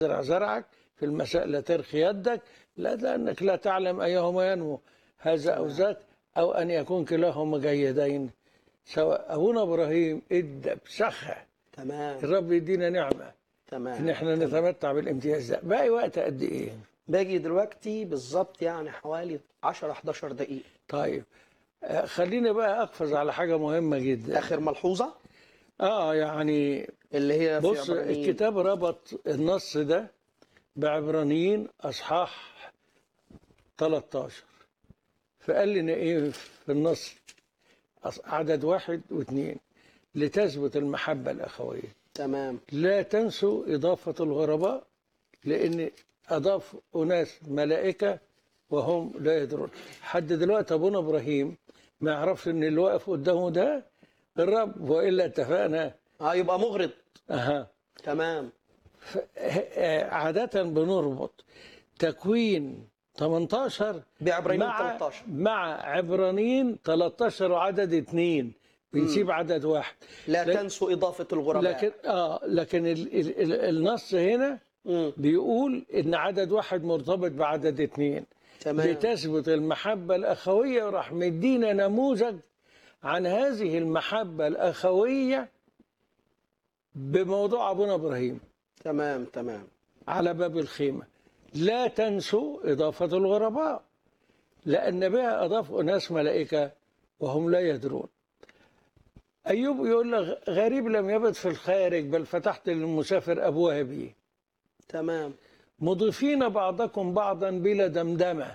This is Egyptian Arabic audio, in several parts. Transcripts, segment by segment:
زرع زرعك في المساء لا ترخي يدك لا لأنك لا تعلم أيهما ينمو هذا أو ذاك أو أن يكون كلاهما جيدين سواء أبونا إبراهيم إدى بسخة تمام الرب يدينا نعمة إن تمام إحنا نتمتع بالامتياز ده باقي وقت قد إيه؟ باجي دلوقتي بالظبط يعني حوالي 10 11 دقيقة طيب آه، خليني بقى أقفز على حاجة مهمة جدا آخر ملحوظة آه يعني اللي هي في بص عبرانيين. الكتاب ربط النص ده بعبرانيين اصحاح 13 فقال لنا ايه في النص أص- عدد واحد واثنين لتثبت المحبة الأخوية تمام لا تنسوا إضافة الغرباء لأن أضاف أناس ملائكة وهم لا يدرون حد دلوقتي أبونا إبراهيم ما يعرفش إن اللي واقف قدامه ده الرب وإلا اتفقنا اه يبقى مغرض أها تمام عادة بنربط تكوين 18 بعبرانيين مع 13 مع عبرانيين 13 وعدد اثنين بنسيب عدد واحد لا لك- تنسوا إضافة الغرباء لكن اه لكن ال ال ال النص هنا مم. بيقول ان عدد واحد مرتبط بعدد اثنين تمام لتثبت المحبة الأخوية وراح مدينا نموذج عن هذه المحبة الأخوية بموضوع أبونا إبراهيم تمام تمام على باب الخيمة لا تنسوا إضافة الغرباء لأن بها أضاف أناس ملائكة وهم لا يدرون أيوب يقول لك غريب لم يبت في الخارج بل فتحت للمسافر أبوابي تمام مضيفين بعضكم بعضا بلا دمدمة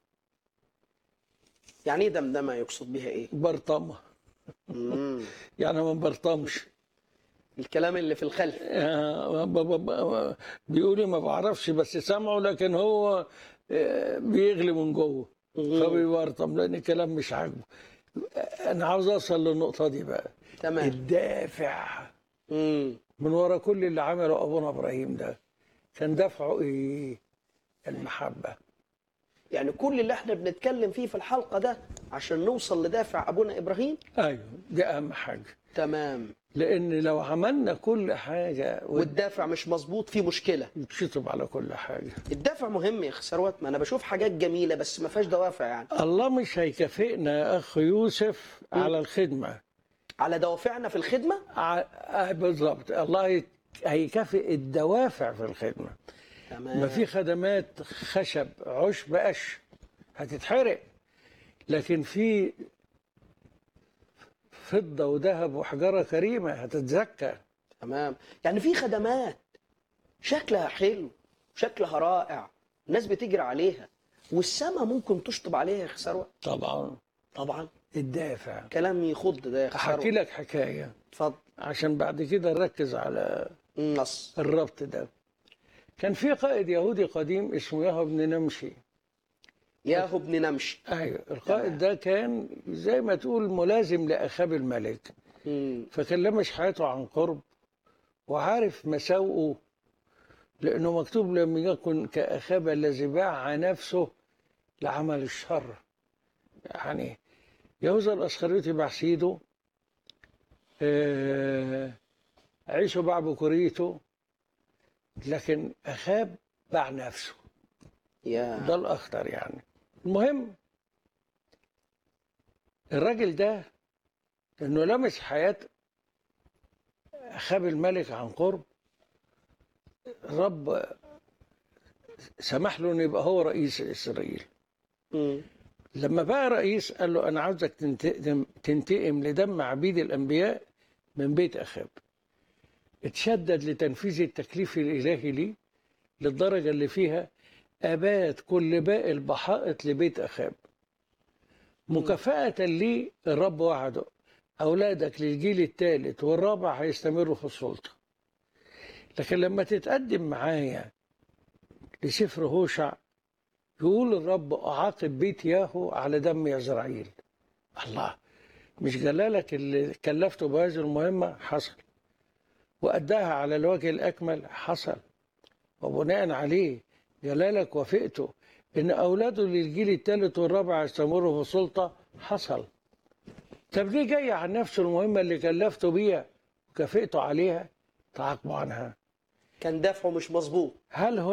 يعني ايه دمدمه يقصد بها ايه؟ برطمة مم. يعني ما برطمش الكلام اللي في الخلف آه، ب- ب- ب- بيقولي ما بعرفش بس سامعه لكن هو آه، بيغلي من جوه مم. فبيورطم لان الكلام مش عاجبه انا عاوز اوصل للنقطه دي بقى تمام الدافع مم. من ورا كل اللي عمله ابونا ابراهيم ده كان دافعه ايه المحبه يعني كل اللي احنا بنتكلم فيه في الحلقه ده عشان نوصل لدافع ابونا ابراهيم ايوه دي اهم حاجه تمام لان لو عملنا كل حاجه والدافع مش مظبوط في مشكله وتشطب على كل حاجه الدافع مهم يا اخ ثروت ما انا بشوف حاجات جميله بس ما فيهاش دوافع يعني الله مش هيكافئنا يا اخ يوسف على الخدمه على دوافعنا في الخدمه ع- آه بالظبط الله هي- هيكافئ الدوافع في الخدمه تمام ما في خدمات خشب عشب قش هتتحرق لكن في فضه وذهب وحجاره كريمه هتتزكى تمام يعني في خدمات شكلها حلو شكلها رائع الناس بتجري عليها والسما ممكن تشطب عليها يا اخ ثروت طبعا طبعا الدافع كلام يخض ده يا اخ احكي ثروت لك حكايه اتفضل عشان بعد كده نركز على النص الربط ده كان في قائد يهودي قديم اسمه ياهو بن نمشي ياهو ابن نمشي ايوه القائد ده كان زي ما تقول ملازم لاخاب الملك مم. فكان لمش حياته عن قرب وعارف مساوئه لأنه مكتوب لم يكن كأخاب الذي باع نفسه لعمل الشر يعني يهوذا الأسخريوطي باع سيده آه، عيسو باع بكوريته لكن أخاب باع نفسه يا ده الأخطر يعني المهم الراجل ده انه لمس حياة أخاب الملك عن قرب رب سمح له انه يبقى هو رئيس اسرائيل مم. لما بقى رئيس قال له انا عاوزك تنتقم تنتقم لدم عبيد الانبياء من بيت اخاب اتشدد لتنفيذ التكليف الالهي ليه للدرجه اللي فيها ابات كل باقي البحائط لبيت اخاب مكافاه ليه الرب وعده اولادك للجيل الثالث والرابع هيستمروا في السلطه لكن لما تتقدم معايا لسفر هوشع يقول الرب أعاقب بيت ياهو على دم يزرعيل الله مش جلالك اللي كلفته بهذه المهمة حصل وأداها على الوجه الأكمل حصل وبناء عليه جلالك وافقته إن أولاده للجيل الثالث والرابع يستمروا في السلطة حصل طب ليه جاي عن نفسه المهمة اللي كلفته بيها وكافئته عليها تعاقبوا عنها كان دافعه مش مظبوط هل